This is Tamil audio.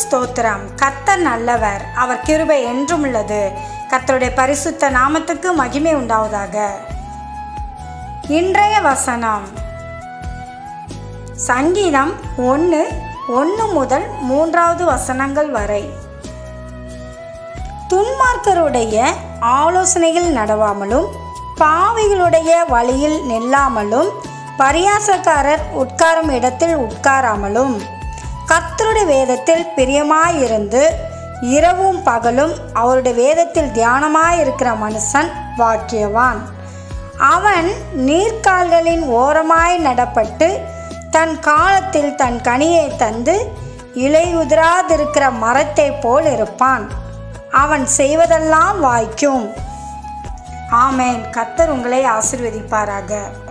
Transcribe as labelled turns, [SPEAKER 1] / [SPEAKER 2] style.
[SPEAKER 1] ஸ்தோத்திரம் கர்த்தர் நல்லவர் அவர் கிருபை என்றும் உள்ளது கர்த்தருடைய பரிசுத்த நாமத்துக்கு மகிமை உண்டாவதாக இன்றைய வசனம் சங்கீதம் ஒன்று ஒன்று முதல் மூன்றாவது வசனங்கள் வரை துன்மார்க்கருடைய ஆலோசனைகள் நடவாமலும் பாவிகளுடைய வழியில் நில்லாமலும் பரியாசக்காரர் உட்காரும் இடத்தில் உட்காராமலும் கர்த்தருடைய வேதத்தில் பிரியமாயிருந்து இரவும் பகலும் அவருடைய வேதத்தில் தியானமாயிருக்கிற மனுஷன் வாக்கியவான் அவன் நீர்க்கால்களின் ஓரமாய் நடப்பட்டு தன் காலத்தில் தன் கனியை தந்து இலையுதிராதிருக்கிற மரத்தைப் போல் இருப்பான் அவன் செய்வதெல்லாம் வாய்க்கும் ஆமேன் கர்த்தர் உங்களை ஆசிர்வதிப்பாராக